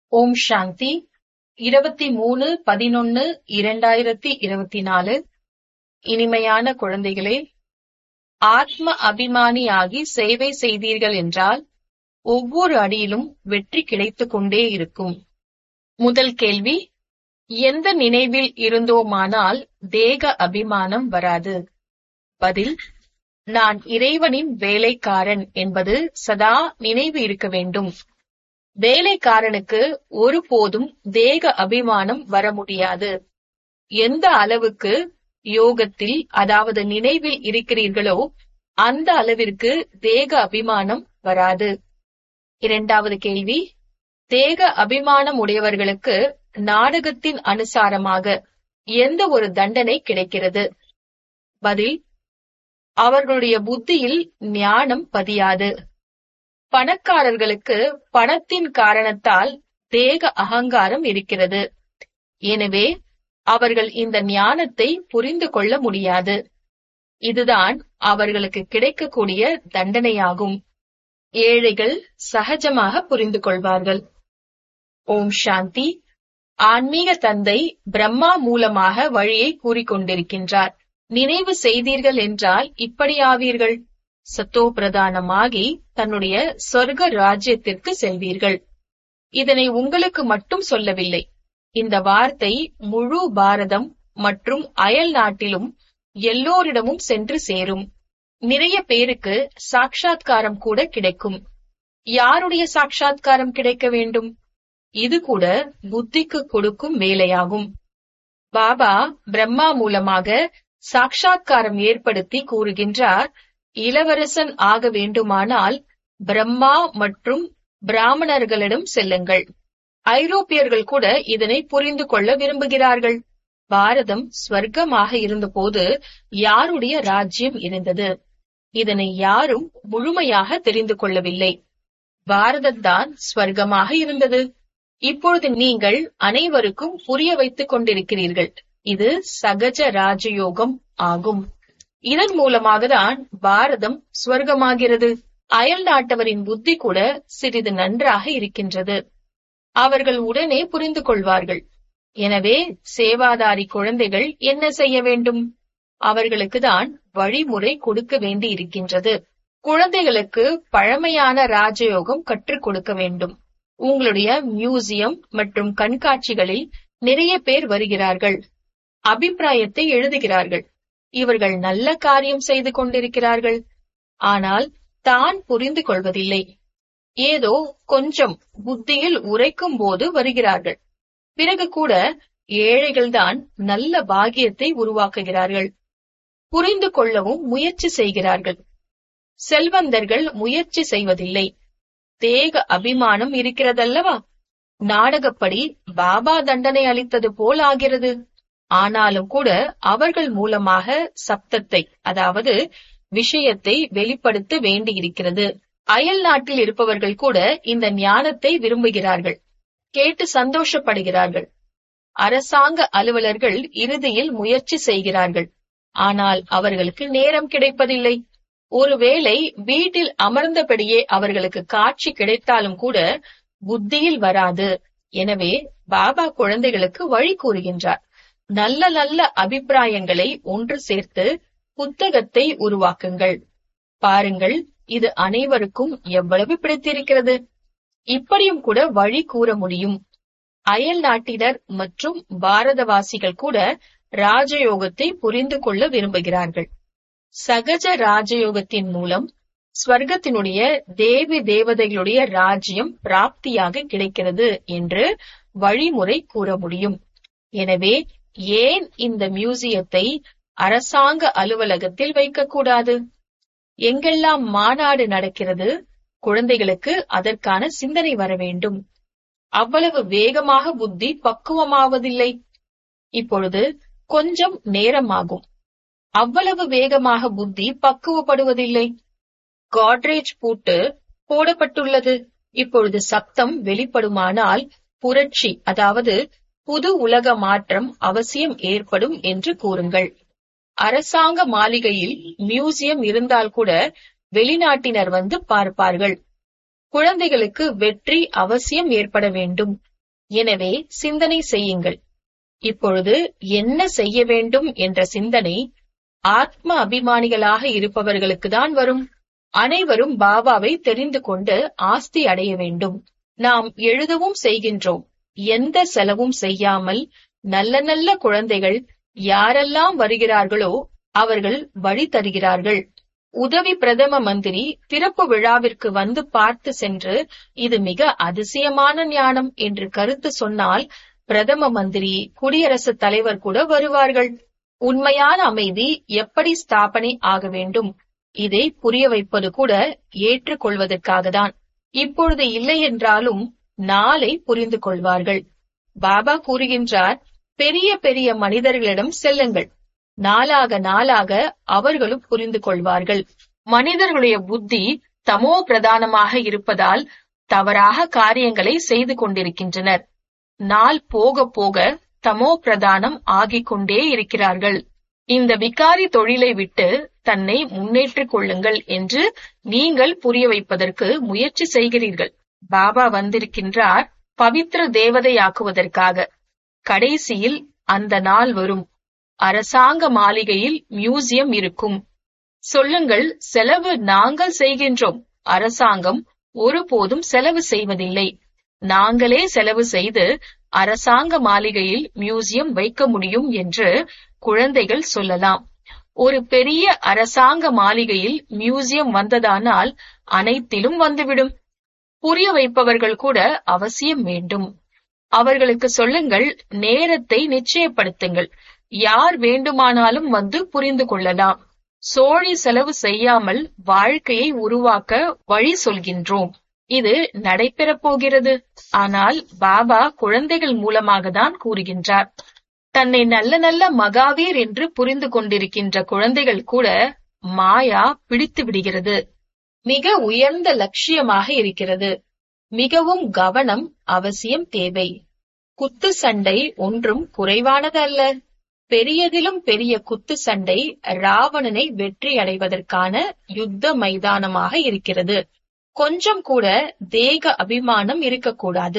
ஓம் சாந்தி இருபத்தி மூணு பதினொன்னு இரண்டாயிரத்தி இருபத்தி நாலு இனிமையான குழந்தைகளே ஆத்ம அபிமானியாகி சேவை செய்தீர்கள் என்றால் ஒவ்வொரு அடியிலும் வெற்றி கிடைத்துக் கொண்டே இருக்கும் முதல் கேள்வி எந்த நினைவில் இருந்தோமானால் தேக அபிமானம் வராது பதில் நான் இறைவனின் வேலைக்காரன் என்பது சதா நினைவு இருக்க வேண்டும் வேலைக்காரனுக்கு ஒருபோதும் தேக அபிமானம் வர முடியாது எந்த அளவுக்கு யோகத்தில் அதாவது நினைவில் இருக்கிறீர்களோ அந்த அளவிற்கு தேக அபிமானம் வராது இரண்டாவது கேள்வி தேக அபிமானம் உடையவர்களுக்கு நாடகத்தின் அனுசாரமாக எந்த ஒரு தண்டனை கிடைக்கிறது பதில் அவர்களுடைய புத்தியில் ஞானம் பதியாது பணக்காரர்களுக்கு பணத்தின் காரணத்தால் தேக அகங்காரம் இருக்கிறது எனவே அவர்கள் இந்த ஞானத்தை புரிந்து கொள்ள முடியாது இதுதான் அவர்களுக்கு கிடைக்கக்கூடிய தண்டனையாகும் ஏழைகள் சகஜமாக புரிந்து கொள்வார்கள் ஓம் சாந்தி ஆன்மீக தந்தை பிரம்மா மூலமாக வழியை கூறிக்கொண்டிருக்கின்றார் நினைவு செய்தீர்கள் என்றால் இப்படி ஆவீர்கள் சத்தோ பிரதானமாகி தன்னுடைய சொர்க்க ராஜ்யத்திற்கு செல்வீர்கள் இதனை உங்களுக்கு மட்டும் சொல்லவில்லை இந்த வார்த்தை முழு பாரதம் மற்றும் அயல் நாட்டிலும் எல்லோரிடமும் சென்று சேரும் நிறைய பேருக்கு சாட்சாத்காரம் கூட கிடைக்கும் யாருடைய சாட்சாத்காரம் கிடைக்க வேண்டும் இது கூட புத்திக்கு கொடுக்கும் வேலையாகும் பாபா பிரம்மா மூலமாக சாட்சாத்காரம் ஏற்படுத்தி கூறுகின்றார் இளவரசன் ஆக வேண்டுமானால் பிரம்மா மற்றும் பிராமணர்களிடம் செல்லுங்கள் ஐரோப்பியர்கள் கூட இதனை புரிந்து கொள்ள விரும்புகிறார்கள் பாரதம் ஸ்வர்க்கமாக இருந்தபோது யாருடைய ராஜ்யம் இருந்தது இதனை யாரும் முழுமையாக தெரிந்து கொள்ளவில்லை பாரதத்தான் ஸ்வர்க்கமாக இருந்தது இப்பொழுது நீங்கள் அனைவருக்கும் புரிய வைத்துக் கொண்டிருக்கிறீர்கள் இது சகஜ ராஜயோகம் ஆகும் இதன் மூலமாக தான் பாரதம் ஸ்வர்க்கமாகிறது அயல் நாட்டவரின் புத்தி கூட சிறிது நன்றாக இருக்கின்றது அவர்கள் உடனே புரிந்து கொள்வார்கள் எனவே சேவாதாரி குழந்தைகள் என்ன செய்ய வேண்டும் அவர்களுக்கு தான் வழிமுறை கொடுக்க வேண்டி இருக்கின்றது குழந்தைகளுக்கு பழமையான ராஜயோகம் கற்றுக் கொடுக்க வேண்டும் உங்களுடைய மியூசியம் மற்றும் கண்காட்சிகளில் நிறைய பேர் வருகிறார்கள் அபிப்பிராயத்தை எழுதுகிறார்கள் இவர்கள் நல்ல காரியம் செய்து கொண்டிருக்கிறார்கள் ஆனால் தான் புரிந்து கொள்வதில்லை ஏதோ கொஞ்சம் புத்தியில் உரைக்கும் போது வருகிறார்கள் பிறகு கூட ஏழைகள்தான் நல்ல பாகியத்தை உருவாக்குகிறார்கள் புரிந்து கொள்ளவும் முயற்சி செய்கிறார்கள் செல்வந்தர்கள் முயற்சி செய்வதில்லை தேக அபிமானம் இருக்கிறதல்லவா நாடகப்படி பாபா தண்டனை அளித்தது போல் ஆகிறது ஆனாலும் கூட அவர்கள் மூலமாக சப்தத்தை அதாவது விஷயத்தை வெளிப்படுத்த வேண்டியிருக்கிறது அயல் நாட்டில் இருப்பவர்கள் கூட இந்த ஞானத்தை விரும்புகிறார்கள் கேட்டு சந்தோஷப்படுகிறார்கள் அரசாங்க அலுவலர்கள் இறுதியில் முயற்சி செய்கிறார்கள் ஆனால் அவர்களுக்கு நேரம் கிடைப்பதில்லை ஒருவேளை வீட்டில் அமர்ந்தபடியே அவர்களுக்கு காட்சி கிடைத்தாலும் கூட புத்தியில் வராது எனவே பாபா குழந்தைகளுக்கு வழி கூறுகின்றார் நல்ல நல்ல அபிப்பிராயங்களை ஒன்று சேர்த்து புத்தகத்தை உருவாக்குங்கள் பாருங்கள் இது அனைவருக்கும் எவ்வளவு பிடித்திருக்கிறது இப்படியும் கூட வழி கூற முடியும் அயல் நாட்டினர் மற்றும் பாரதவாசிகள் கூட ராஜயோகத்தை புரிந்து கொள்ள விரும்புகிறார்கள் சகஜ ராஜயோகத்தின் மூலம் ஸ்வர்க்கத்தினுடைய தேவி தேவதைகளுடைய ராஜ்யம் பிராப்தியாக கிடைக்கிறது என்று வழிமுறை கூற முடியும் எனவே ஏன் இந்த மியூசியத்தை அரசாங்க அலுவலகத்தில் வைக்கக்கூடாது எங்கெல்லாம் மாநாடு நடக்கிறது குழந்தைகளுக்கு அதற்கான சிந்தனை வர வேண்டும் அவ்வளவு வேகமாக புத்தி பக்குவமாவதில்லை இப்பொழுது கொஞ்சம் நேரமாகும் அவ்வளவு வேகமாக புத்தி பக்குவப்படுவதில்லை காட்ரேஜ் பூட்டு போடப்பட்டுள்ளது இப்பொழுது சப்தம் வெளிப்படுமானால் புரட்சி அதாவது புது உலக மாற்றம் அவசியம் ஏற்படும் என்று கூறுங்கள் அரசாங்க மாளிகையில் மியூசியம் இருந்தால் கூட வெளிநாட்டினர் வந்து பார்ப்பார்கள் குழந்தைகளுக்கு வெற்றி அவசியம் ஏற்பட வேண்டும் எனவே சிந்தனை செய்யுங்கள் இப்பொழுது என்ன செய்ய வேண்டும் என்ற சிந்தனை ஆத்ம அபிமானிகளாக இருப்பவர்களுக்கு தான் வரும் அனைவரும் பாபாவை தெரிந்து கொண்டு ஆஸ்தி அடைய வேண்டும் நாம் எழுதவும் செய்கின்றோம் எந்த செலவும் செய்யாமல் நல்ல நல்ல குழந்தைகள் யாரெல்லாம் வருகிறார்களோ அவர்கள் வழி தருகிறார்கள் உதவி பிரதம மந்திரி திறப்பு விழாவிற்கு வந்து பார்த்து சென்று இது மிக அதிசயமான ஞானம் என்று கருத்து சொன்னால் பிரதம மந்திரி குடியரசுத் தலைவர் கூட வருவார்கள் உண்மையான அமைதி எப்படி ஸ்தாபனை ஆக வேண்டும் இதை புரிய வைப்பது கூட ஏற்றுக்கொள்வதற்காக தான் இப்பொழுது இல்லை என்றாலும் நாளை புரிந்து கொள்வார்கள் பாபா கூறுகின்றார் பெரிய பெரிய மனிதர்களிடம் செல்லுங்கள் நாளாக நாளாக அவர்களும் புரிந்து கொள்வார்கள் மனிதர்களுடைய புத்தி தமோ பிரதானமாக இருப்பதால் தவறாக காரியங்களை செய்து கொண்டிருக்கின்றனர் நாள் போக போக தமோ பிரதானம் ஆகிக் கொண்டே இருக்கிறார்கள் இந்த விகாரி தொழிலை விட்டு தன்னை முன்னேற்றிக் கொள்ளுங்கள் என்று நீங்கள் புரிய வைப்பதற்கு முயற்சி செய்கிறீர்கள் பாபா வந்திருக்கின்றார் பவித்திர தேவதையாக்குவதற்காக கடைசியில் அந்த நாள் வரும் அரசாங்க மாளிகையில் மியூசியம் இருக்கும் சொல்லுங்கள் செலவு நாங்கள் செய்கின்றோம் அரசாங்கம் ஒருபோதும் செலவு செய்வதில்லை நாங்களே செலவு செய்து அரசாங்க மாளிகையில் மியூசியம் வைக்க முடியும் என்று குழந்தைகள் சொல்லலாம் ஒரு பெரிய அரசாங்க மாளிகையில் மியூசியம் வந்ததானால் அனைத்திலும் வந்துவிடும் புரிய வைப்பவர்கள் கூட அவசியம் வேண்டும் அவர்களுக்கு சொல்லுங்கள் நேரத்தை நிச்சயப்படுத்துங்கள் யார் வேண்டுமானாலும் வந்து புரிந்து கொள்ளலாம் சோழி செலவு செய்யாமல் வாழ்க்கையை உருவாக்க வழி சொல்கின்றோம் இது நடைபெறப் போகிறது ஆனால் பாபா குழந்தைகள் மூலமாக தான் கூறுகின்றார் தன்னை நல்ல நல்ல மகாவீர் என்று புரிந்து கொண்டிருக்கின்ற குழந்தைகள் கூட மாயா பிடித்து விடுகிறது மிக உயர்ந்த லட்சியமாக இருக்கிறது மிகவும் கவனம் அவசியம் தேவை குத்து சண்டை ஒன்றும் குறைவானதல்ல பெரியதிலும் பெரிய குத்து சண்டை ராவணனை வெற்றி அடைவதற்கான யுத்த மைதானமாக இருக்கிறது கொஞ்சம் கூட தேக அபிமானம் இருக்கக்கூடாது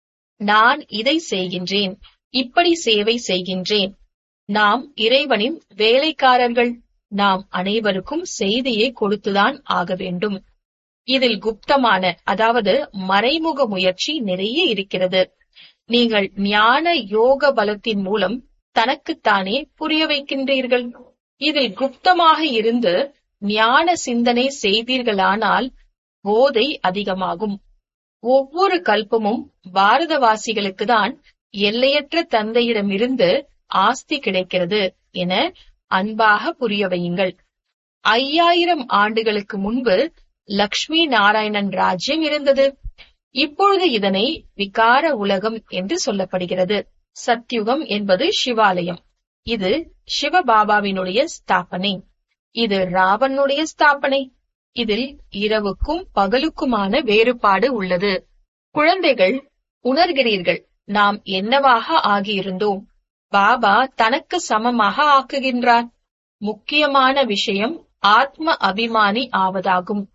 நான் இதை செய்கின்றேன் இப்படி சேவை செய்கின்றேன் நாம் இறைவனின் வேலைக்காரர்கள் நாம் அனைவருக்கும் செய்தியை கொடுத்துதான் ஆக வேண்டும் இதில் குப்தமான அதாவது மறைமுக முயற்சி நிறைய இருக்கிறது நீங்கள் ஞான யோக பலத்தின் மூலம் தனக்குத்தானே புரிய வைக்கின்றீர்கள் இதில் குப்தமாக இருந்து ஞான சிந்தனை செய்தீர்களானால் போதை அதிகமாகும் ஒவ்வொரு கல்பமும் பாரதவாசிகளுக்கு தான் எல்லையற்ற தந்தையிடமிருந்து ஆஸ்தி கிடைக்கிறது என அன்பாக புரிய வையுங்கள் ஐயாயிரம் ஆண்டுகளுக்கு முன்பு லக்ஷ்மி நாராயணன் ராஜ்யம் இருந்தது இப்பொழுது இதனை விகார உலகம் என்று சொல்லப்படுகிறது சத்யுகம் என்பது சிவாலயம் இது சிவபாபாவினுடைய ஸ்தாபனை இது ராவனுடைய ஸ்தாபனை இதில் இரவுக்கும் பகலுக்குமான வேறுபாடு உள்ளது குழந்தைகள் உணர்கிறீர்கள் நாம் என்னவாக ஆகியிருந்தோம் பாபா தனக்கு சமமாக ஆக்குகின்றார் முக்கியமான விஷயம் ஆத்ம அபிமானி ஆவதாகும்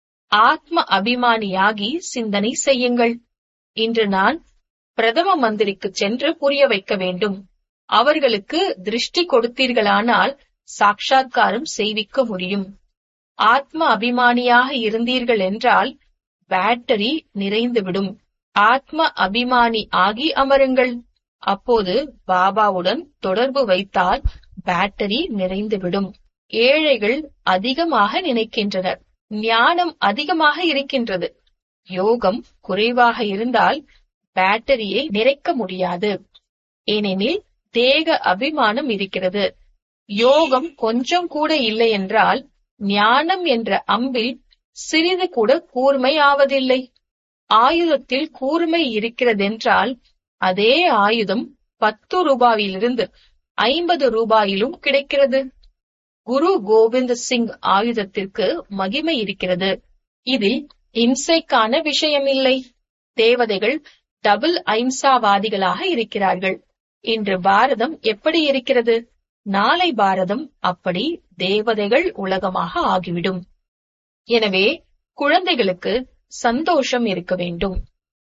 ஆத்ம அபிமானியாகி சிந்தனை செய்யுங்கள் இன்று நான் பிரதம மந்திரிக்கு சென்று புரிய வைக்க வேண்டும் அவர்களுக்கு திருஷ்டி கொடுத்தீர்களானால் சாட்சாத்காரம் செய்விக்க முடியும் ஆத்ம அபிமானியாக இருந்தீர்கள் என்றால் பேட்டரி நிறைந்துவிடும் ஆத்ம அபிமானி ஆகி அமருங்கள் அப்போது பாபாவுடன் தொடர்பு வைத்தால் பேட்டரி நிறைந்துவிடும் ஏழைகள் அதிகமாக நினைக்கின்றனர் ஞானம் அதிகமாக இருக்கின்றது யோகம் குறைவாக இருந்தால் பேட்டரியை நிறைக்க முடியாது ஏனெனில் தேக அபிமானம் இருக்கிறது யோகம் கொஞ்சம் கூட இல்லை என்றால் ஞானம் என்ற அம்பில் சிறிது கூட கூர்மை ஆவதில்லை ஆயுதத்தில் கூர்மை இருக்கிறதென்றால் அதே ஆயுதம் பத்து ரூபாயிலிருந்து ஐம்பது ரூபாயிலும் கிடைக்கிறது குரு கோவிந்த் சிங் ஆயுதத்திற்கு மகிமை இருக்கிறது இதில் இம்சைக்கான விஷயமில்லை தேவதைகள் டபுள் ஐம்சாவாதிகளாக இருக்கிறார்கள் இன்று பாரதம் எப்படி இருக்கிறது நாளை பாரதம் அப்படி தேவதைகள் உலகமாக ஆகிவிடும் எனவே குழந்தைகளுக்கு சந்தோஷம் இருக்க வேண்டும்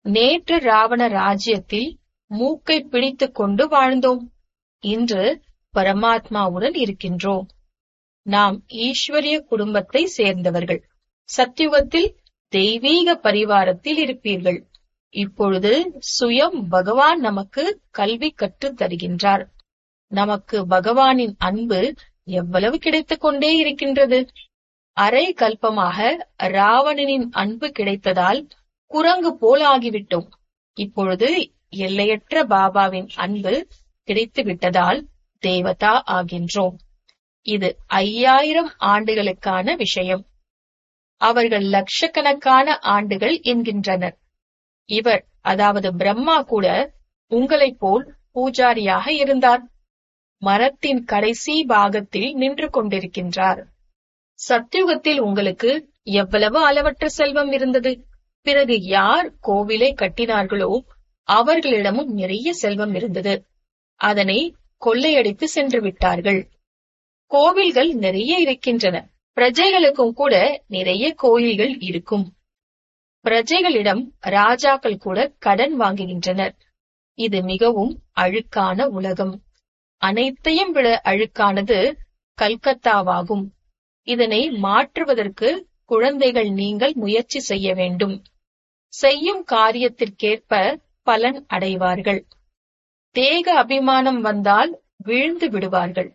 நேற்று ராவண ராஜ்யத்தில் மூக்கை பிடித்துக் கொண்டு வாழ்ந்தோம் இன்று பரமாத்மாவுடன் இருக்கின்றோம் நாம் ஈஸ்வரிய குடும்பத்தை சேர்ந்தவர்கள் சத்யுகத்தில் தெய்வீக பரிவாரத்தில் இருப்பீர்கள் இப்பொழுது சுயம் பகவான் நமக்கு கல்வி கற்றுத் தருகின்றார் நமக்கு பகவானின் அன்பு எவ்வளவு கிடைத்துக் கொண்டே இருக்கின்றது அரை கல்பமாக ராவணனின் அன்பு கிடைத்ததால் குரங்கு போல் ஆகிவிட்டோம் இப்பொழுது எல்லையற்ற பாபாவின் அன்பு கிடைத்து விட்டதால் தேவதா ஆகின்றோம் இது ஐயாயிரம் ஆண்டுகளுக்கான விஷயம் அவர்கள் லட்சக்கணக்கான ஆண்டுகள் என்கின்றனர் இவர் அதாவது பிரம்மா கூட உங்களைப் போல் பூஜாரியாக இருந்தார் மரத்தின் கடைசி பாகத்தில் நின்று கொண்டிருக்கின்றார் சத்தியுகத்தில் உங்களுக்கு எவ்வளவு அளவற்ற செல்வம் இருந்தது பிறகு யார் கோவிலை கட்டினார்களோ அவர்களிடமும் நிறைய செல்வம் இருந்தது அதனை கொள்ளையடித்து சென்று விட்டார்கள் கோவில்கள் நிறைய இருக்கின்றன பிரஜைகளுக்கும் கூட நிறைய கோயில்கள் இருக்கும் பிரஜைகளிடம் ராஜாக்கள் கூட கடன் வாங்குகின்றனர் இது மிகவும் அழுக்கான உலகம் அனைத்தையும் விட அழுக்கானது கல்கத்தாவாகும் இதனை மாற்றுவதற்கு குழந்தைகள் நீங்கள் முயற்சி செய்ய வேண்டும் செய்யும் காரியத்திற்கேற்ப பலன் அடைவார்கள் தேக அபிமானம் வந்தால் வீழ்ந்து விடுவார்கள்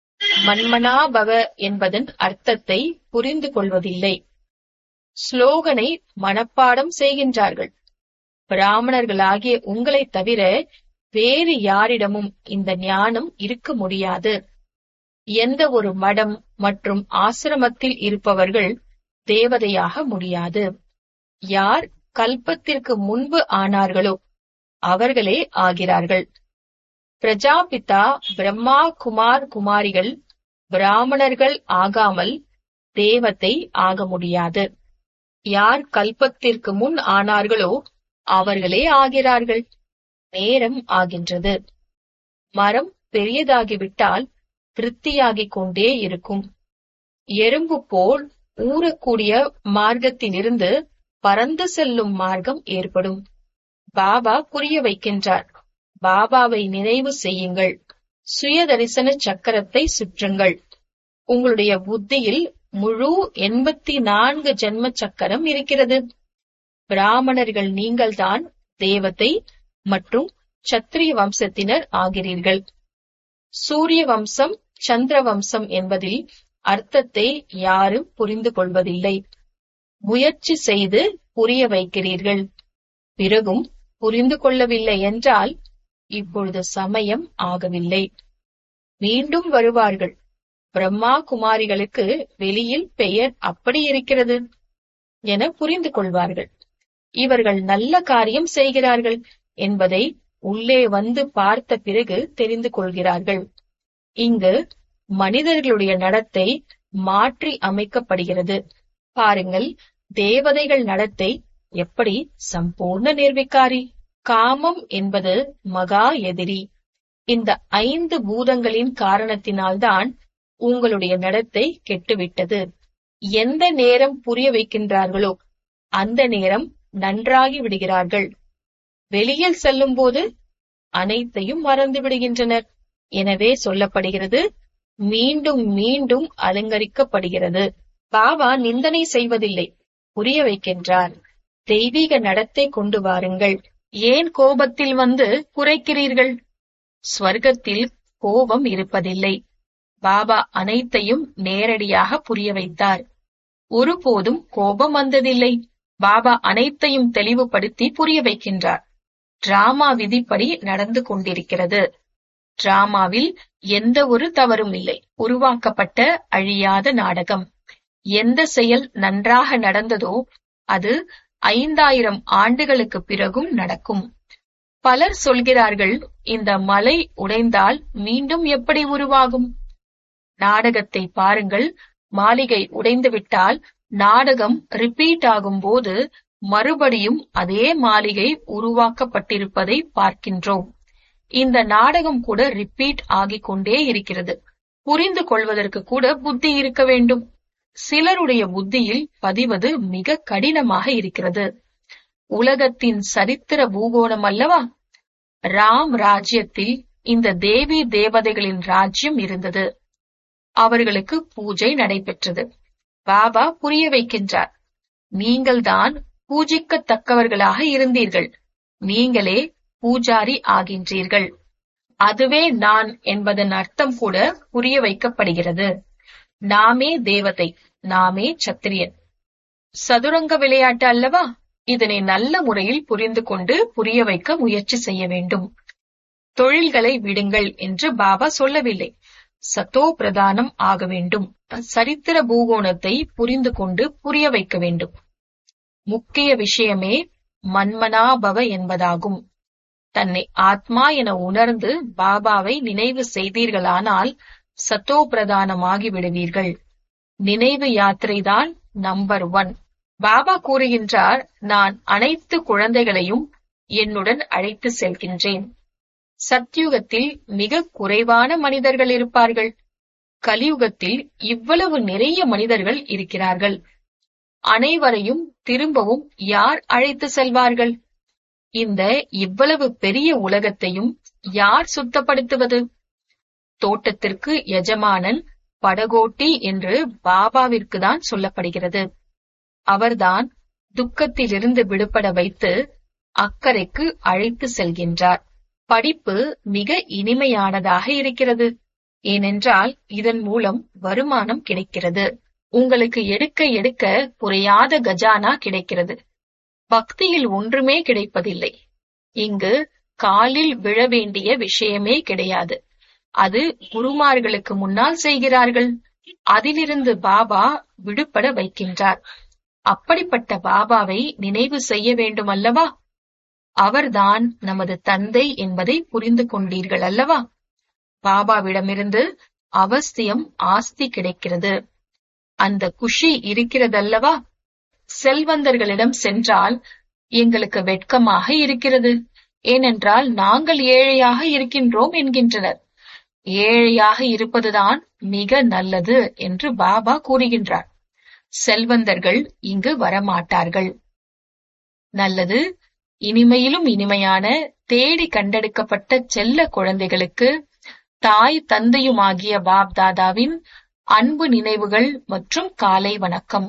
மன்மனாபவ என்பதன் அர்த்தத்தை புரிந்து கொள்வதில்லை ஸ்லோகனை மனப்பாடம் செய்கின்றார்கள் பிராமணர்களாகிய உங்களைத் தவிர வேறு யாரிடமும் இந்த ஞானம் இருக்க முடியாது எந்த ஒரு மடம் மற்றும் ஆசிரமத்தில் இருப்பவர்கள் தேவதையாக முடியாது யார் கல்பத்திற்கு முன்பு ஆனார்களோ அவர்களே ஆகிறார்கள் பிரஜாபிதா பிரம்மா குமார் குமாரிகள் பிராமணர்கள் ஆகாமல் தேவத்தை ஆக முடியாது யார் கல்பத்திற்கு முன் ஆனார்களோ அவர்களே ஆகிறார்கள் நேரம் ஆகின்றது மரம் பெரியதாகிவிட்டால் விருத்தியாகிக் கொண்டே இருக்கும் எறும்பு போல் ஊறக்கூடிய மார்க்கத்திலிருந்து பறந்து செல்லும் மார்க்கம் ஏற்படும் பாபா புரிய வைக்கின்றார் பாபாவை நினைவு செய்யுங்கள் சுய தரிசன சக்கரத்தை சுற்றுங்கள் உங்களுடைய புத்தியில் முழு எண்பத்தி நான்கு ஜென்ம சக்கரம் இருக்கிறது பிராமணர்கள் நீங்கள்தான் தேவத்தை மற்றும் சத்திரிய வம்சத்தினர் ஆகிறீர்கள் சூரிய வம்சம் சந்திர வம்சம் என்பதில் அர்த்தத்தை யாரும் புரிந்து கொள்வதில்லை முயற்சி செய்து புரிய வைக்கிறீர்கள் பிறகும் புரிந்து கொள்ளவில்லை என்றால் இப்பொழுது சமயம் ஆகவில்லை மீண்டும் வருவார்கள் பிரம்மா குமாரிகளுக்கு வெளியில் பெயர் அப்படி இருக்கிறது என புரிந்து கொள்வார்கள் இவர்கள் நல்ல காரியம் செய்கிறார்கள் என்பதை உள்ளே வந்து பார்த்த பிறகு தெரிந்து கொள்கிறார்கள் இங்கு மனிதர்களுடைய நடத்தை மாற்றி அமைக்கப்படுகிறது பாருங்கள் தேவதைகள் நடத்தை எப்படி சம்பூர்ண நிர்விகாரி காமம் என்பது மகா எதிரி இந்த ஐந்து பூதங்களின் காரணத்தினால்தான் உங்களுடைய நடத்தை கெட்டுவிட்டது எந்த நேரம் புரிய வைக்கின்றார்களோ அந்த நேரம் நன்றாகி விடுகிறார்கள் வெளியில் செல்லும்போது அனைத்தையும் மறந்து விடுகின்றனர் எனவே சொல்லப்படுகிறது மீண்டும் மீண்டும் அலங்கரிக்கப்படுகிறது பாபா நிந்தனை செய்வதில்லை புரிய வைக்கின்றார் தெய்வீக நடத்தை கொண்டு வாருங்கள் ஏன் கோபத்தில் வந்து குறைக்கிறீர்கள் ஸ்வர்க்கத்தில் கோபம் இருப்பதில்லை பாபா அனைத்தையும் நேரடியாக புரிய வைத்தார் ஒருபோதும் கோபம் வந்ததில்லை பாபா அனைத்தையும் தெளிவுபடுத்தி புரிய வைக்கின்றார் டிராமா விதிப்படி நடந்து கொண்டிருக்கிறது டிராமாவில் எந்த ஒரு தவறும் இல்லை உருவாக்கப்பட்ட அழியாத நாடகம் எந்த செயல் நன்றாக நடந்ததோ அது ஐந்தாயிரம் ஆண்டுகளுக்கு பிறகும் நடக்கும் பலர் சொல்கிறார்கள் இந்த மலை உடைந்தால் மீண்டும் எப்படி உருவாகும் நாடகத்தை பாருங்கள் மாளிகை உடைந்துவிட்டால் நாடகம் ரிப்பீட் ஆகும்போது மறுபடியும் அதே மாளிகை உருவாக்கப்பட்டிருப்பதை பார்க்கின்றோம் இந்த நாடகம் கூட ரிப்பீட் ஆகிக் கொண்டே இருக்கிறது புரிந்து கொள்வதற்கு கூட புத்தி இருக்க வேண்டும் சிலருடைய புத்தியில் பதிவது மிக கடினமாக இருக்கிறது உலகத்தின் சரித்திர பூகோணம் அல்லவா ராம் ராஜ்யத்தில் இந்த தேவி தேவதைகளின் ராஜ்யம் இருந்தது அவர்களுக்கு பூஜை நடைபெற்றது பாபா புரிய வைக்கின்றார் நீங்கள்தான் பூஜிக்கத்தக்கவர்களாக இருந்தீர்கள் நீங்களே பூஜாரி ஆகின்றீர்கள் அதுவே நான் என்பதன் அர்த்தம் கூட புரிய வைக்கப்படுகிறது நாமே தேவதை நாமே சத்திரியன் சதுரங்க விளையாட்டு அல்லவா இதனை நல்ல முறையில் புரிந்து கொண்டு புரிய வைக்க முயற்சி செய்ய வேண்டும் தொழில்களை விடுங்கள் என்று பாபா சொல்லவில்லை சத்தோ பிரதானம் ஆக வேண்டும் சரித்திர பூகோணத்தை புரிந்து கொண்டு புரிய வைக்க வேண்டும் முக்கிய விஷயமே மன்மனாபவ என்பதாகும் தன்னை ஆத்மா என உணர்ந்து பாபாவை நினைவு செய்தீர்களானால் சத்தோ பிரதானமாகி விடுவீர்கள் நினைவு யாத்திரைதான் நம்பர் ஒன் பாபா கூறுகின்றார் நான் அனைத்து குழந்தைகளையும் என்னுடன் அழைத்து செல்கின்றேன் சத்யுகத்தில் மிக குறைவான மனிதர்கள் இருப்பார்கள் கலியுகத்தில் இவ்வளவு நிறைய மனிதர்கள் இருக்கிறார்கள் அனைவரையும் திரும்பவும் யார் அழைத்து செல்வார்கள் இந்த இவ்வளவு பெரிய உலகத்தையும் யார் சுத்தப்படுத்துவது தோட்டத்திற்கு எஜமானன் படகோட்டி என்று பாபாவிற்கு தான் சொல்லப்படுகிறது அவர்தான் துக்கத்திலிருந்து விடுபட வைத்து அக்கறைக்கு அழைத்து செல்கின்றார் படிப்பு மிக இனிமையானதாக இருக்கிறது ஏனென்றால் இதன் மூலம் வருமானம் கிடைக்கிறது உங்களுக்கு எடுக்க எடுக்க குறையாத கஜானா கிடைக்கிறது பக்தியில் ஒன்றுமே கிடைப்பதில்லை இங்கு காலில் விழ வேண்டிய விஷயமே கிடையாது அது குருமார்களுக்கு முன்னால் செய்கிறார்கள் அதிலிருந்து பாபா விடுபட வைக்கின்றார் அப்படிப்பட்ட பாபாவை நினைவு செய்ய வேண்டும் அல்லவா அவர்தான் நமது தந்தை என்பதை புரிந்து கொண்டீர்கள் அல்லவா பாபாவிடமிருந்து அவசியம் ஆஸ்தி கிடைக்கிறது அந்த குஷி இருக்கிறதல்லவா செல்வந்தர்களிடம் சென்றால் எங்களுக்கு வெட்கமாக இருக்கிறது ஏனென்றால் நாங்கள் ஏழையாக இருக்கின்றோம் என்கின்றனர் ஏழையாக இருப்பதுதான் மிக நல்லது என்று பாபா கூறுகின்றார் செல்வந்தர்கள் இங்கு வரமாட்டார்கள் நல்லது இனிமையிலும் இனிமையான தேடி கண்டெடுக்கப்பட்ட செல்ல குழந்தைகளுக்கு தாய் தந்தையுமாகிய பாப் தாதாவின் அன்பு நினைவுகள் மற்றும் காலை வணக்கம்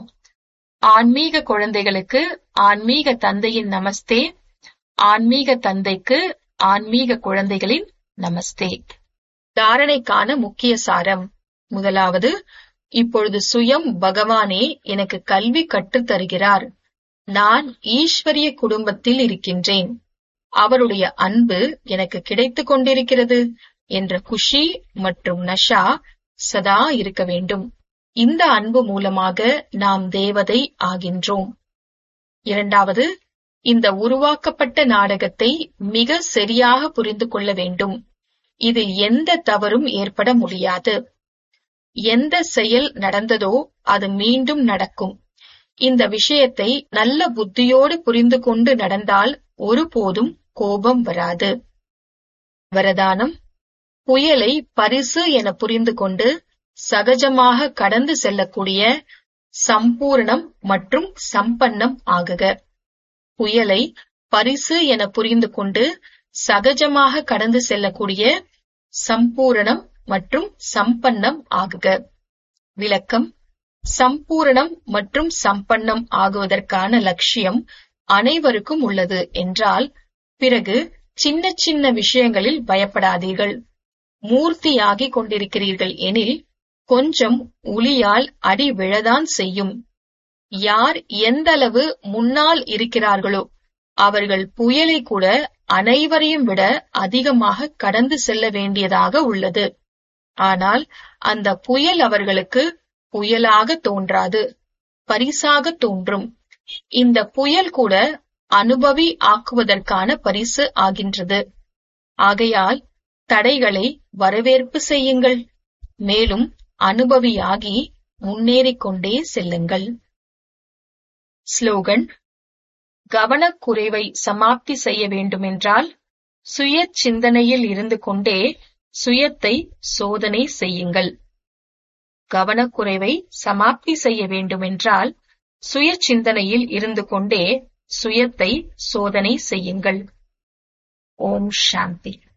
ஆன்மீக குழந்தைகளுக்கு ஆன்மீக தந்தையின் நமஸ்தே ஆன்மீக தந்தைக்கு ஆன்மீக குழந்தைகளின் நமஸ்தே தாரணைக்கான முக்கிய சாரம் முதலாவது இப்பொழுது சுயம் பகவானே எனக்கு கல்வி கற்றுத் தருகிறார் நான் ஈஸ்வரிய குடும்பத்தில் இருக்கின்றேன் அவருடைய அன்பு எனக்கு கிடைத்துக் கொண்டிருக்கிறது என்ற குஷி மற்றும் நஷா சதா இருக்க வேண்டும் இந்த அன்பு மூலமாக நாம் தேவதை ஆகின்றோம் இரண்டாவது இந்த உருவாக்கப்பட்ட நாடகத்தை மிக சரியாக புரிந்து கொள்ள வேண்டும் இதில் எந்த தவறும் ஏற்பட முடியாது எந்த செயல் நடந்ததோ அது மீண்டும் நடக்கும் இந்த விஷயத்தை நல்ல புத்தியோடு புரிந்து கொண்டு நடந்தால் ஒருபோதும் கோபம் வராது வரதானம் புயலை பரிசு என புரிந்து கொண்டு சகஜமாக கடந்து செல்லக்கூடிய சம்பூர்ணம் மற்றும் சம்பன்னம் ஆகுக புயலை பரிசு என புரிந்து கொண்டு சகஜமாக கடந்து செல்லக்கூடிய சம்பூரணம் மற்றும் சம்பன்னம் ஆகுக விளக்கம் சம்பூரணம் மற்றும் சம்பன்னம் ஆகுவதற்கான லட்சியம் அனைவருக்கும் உள்ளது என்றால் பிறகு சின்ன சின்ன விஷயங்களில் பயப்படாதீர்கள் மூர்த்தியாகிக் கொண்டிருக்கிறீர்கள் எனில் கொஞ்சம் உளியால் அடி விழதான் செய்யும் யார் எந்தளவு முன்னால் இருக்கிறார்களோ அவர்கள் புயலை கூட அனைவரையும் விட அதிகமாக கடந்து செல்ல வேண்டியதாக உள்ளது ஆனால் அந்த புயல் அவர்களுக்கு புயலாக தோன்றாது பரிசாக தோன்றும் இந்த புயல் கூட அனுபவி ஆக்குவதற்கான பரிசு ஆகின்றது ஆகையால் தடைகளை வரவேற்பு செய்யுங்கள் மேலும் அனுபவியாகி முன்னேறிக் கொண்டே செல்லுங்கள் ஸ்லோகன் கவனக்குறைவை சமாப்தி செய்ய வேண்டுமென்றால் சுய சிந்தனையில் இருந்து கொண்டே சுயத்தை சோதனை செய்யுங்கள் கவனக்குறைவை சமாப்தி செய்ய வேண்டுமென்றால் சுய சிந்தனையில் இருந்து கொண்டே சுயத்தை சோதனை செய்யுங்கள் ஓம் சாந்தி